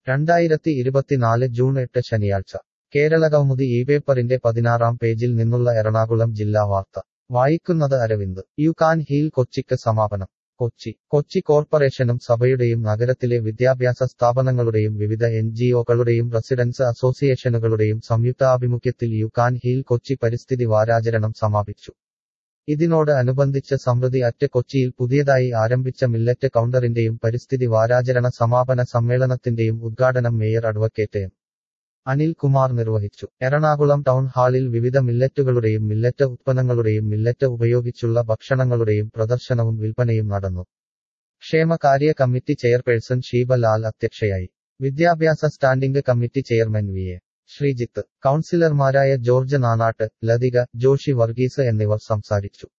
രണ്ടായിരത്തി ഇരുപത്തിനാല് ജൂൺ എട്ട് ശനിയാഴ്ച കേരളകൗമുദി ഈ പേപ്പറിന്റെ പതിനാറാം പേജിൽ നിന്നുള്ള എറണാകുളം ജില്ലാ വാർത്ത വായിക്കുന്നത് അരവിന്ദ് യു കാൻ ഹീൽ കൊച്ചിക്ക് സമാപനം കൊച്ചി കൊച്ചി കോർപ്പറേഷനും സഭയുടെയും നഗരത്തിലെ വിദ്യാഭ്യാസ സ്ഥാപനങ്ങളുടെയും വിവിധ എൻ ജിഒകളുടെയും റെസിഡൻസ് അസോസിയേഷനുകളുടെയും സംയുക്താഭിമുഖ്യത്തിൽ യു കാൻ ഹീൽ കൊച്ചി പരിസ്ഥിതി വാരാചരണം സമാപിച്ചു ഇതിനോട് അനുബന്ധിച്ച് സമൃദ്ധി അറ്റ് കൊച്ചിയിൽ പുതിയതായി ആരംഭിച്ച മില്ലറ്റ് കൗണ്ടറിന്റെയും പരിസ്ഥിതി വാരാചരണ സമാപന സമ്മേളനത്തിന്റെയും ഉദ്ഘാടനം mayor advocate M Anil Kumar നിർവഹിച്ചു എറണാകുളം ടൗൺ ഹാളിൽ വിവിധ മില്ലറ്റുകളുടെയും മില്ലറ്റ് ഉത്പന്നങ്ങളുടെയും മില്ലറ്റ് ഉപയോഗിച്ചുള്ള ഭക്ഷണങ്ങളുടെയും പ്രദർശനവും വിൽപ്പനയും നടന്നു ക്ഷേമകാര്യ കമ്മിറ്റി ചെയർപേഴ്സൺ ഷീബ ലാൽ അധ്യക്ഷയായി വിദ്യാഭ്യാസ standing committee chairman V A Sreejith കൗൺസിലർമാരായ ജോർജ് നാനാട്ട് ലതിക ജോഷി വർഗീസ് എന്നിവർ സംസാരിച്ചു